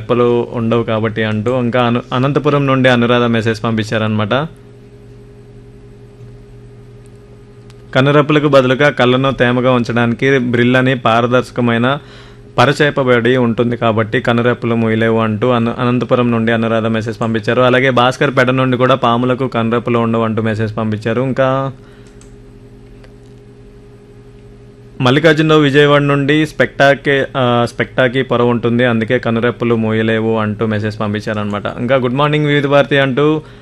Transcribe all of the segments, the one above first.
కనురెప్పలు ఉండవు కాబట్టి అంటూ ఇంకా అను అనంతపురం నుండి అనురాధ మెసేజ్ పంపించారనమాట కనురెప్పలకు బదులుగా కళ్ళను తేమగా ఉంచడానికి బ్రిల్ అని పారదర్శకమైన పరచేపబడి ఉంటుంది కాబట్టి కనురెప్పలు మూయలేవు అంటూ అను అనంతపురం నుండి అనురాధ మెసేజ్ పంపించారు అలాగే భాస్కర్ పెడ నుండి కూడా పాములకు కనురెప్పలు ఉండవు అంటూ మెసేజ్ పంపించారు ఇంకా మల్లికార్జునరావు విజయవాడ నుండి స్పెక్టాకే ఆ, స్పెక్టాకి పొర ఉంటుంది అందుకే కనురెప్పలు మూయలేవు అంటూ మెసేజ్ పంపించారనమాట ఇంకా గుడ్ మార్నింగ్ వివిధ భారతి అంటూ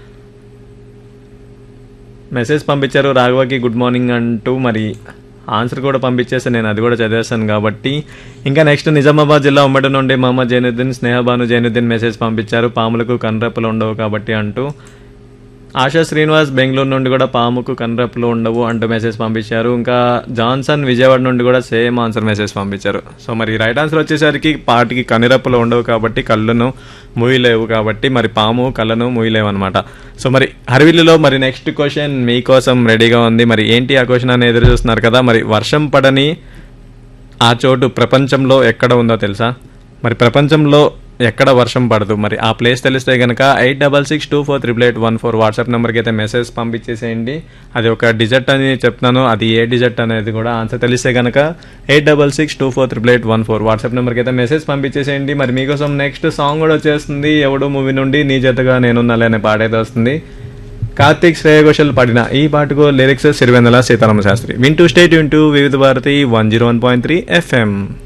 మెసేజ్ పంపించారు రాఘవకి గుడ్ మార్నింగ్ అంటూ మరి ఆన్సర్ కూడా పంపించేసి నేను అది కూడా చదివేస్తాను కాబట్టి ఇంకా నెక్స్ట్ నిజామాబాద్ జిల్లా ఉమ్మడి నుండి మహమ్మద్ జైనుద్దీన్ స్నేహబాను జైనుద్దీన్ మెసేజ్ పంపించారు పాములకు కనురెప్పలు ఉండవు కాబట్టి అంటూ ఆశా శ్రీనివాస్ బెంగళూరు నుండి కూడా పాముకు కనురెప్పలు ఉండవు అంటూ మెసేజ్ పంపించారు ఇంకా జాన్సన్ విజయవాడ నుండి కూడా సేమ్ ఆన్సర్ మెసేజ్ పంపించారు సో మరి రైట్ ఆన్సర్ వచ్చేసరికి పాటికి కనురెప్పలు ఉండవు కాబట్టి కళ్ళను మూయలేవు కాబట్టి మరి పాము కళ్ళను మూయలేవు అనమాట సో మరి హరివిల్లులో మరి నెక్స్ట్ క్వశ్చన్ మీకోసం రెడీగా ఉంది మరి ఏంటి ఆ క్వశ్చన్ అని ఎదురు చూస్తున్నారు కదా మరి వర్షం పడని ఆ చోటు ప్రపంచంలో ఎక్కడ ఉందో తెలుసా మరి ప్రపంచంలో ఎక్కడ వర్షం పడదు మరి ఆ ప్లేస్ తెలిస్తే కనుక eight double six two four triple eight one four WhatsApp నెంబర్కి అయితే మెసేజ్ పంపించేసేయండి అది ఒక డిజర్ట్ అని చెప్తున్నాను అది ఏ డిజర్ట్ అనేది కూడా ఆన్సర్ తెలిస్తే కనుక eight double six two four triple eight one four WhatsApp నెంబర్కి అయితే మెసేజ్ పంపించేసేయండి మరి మీకోసం నెక్స్ట్ సాంగ్ కూడా వచ్చేస్తుంది ఎవడు మూవీ నుండి నీ జతగా నేనున్నాలే అనే పాట అయితే వస్తుంది కార్తీక్ శ్రేయ ఘోషల్ పాడిన ఈ పాటకు లిరిక్స్ సిరివెందల సీతారామ శాస్త్రి వింటూ స్టేట్ వింటూ Vividh Bharati one zero one point three FM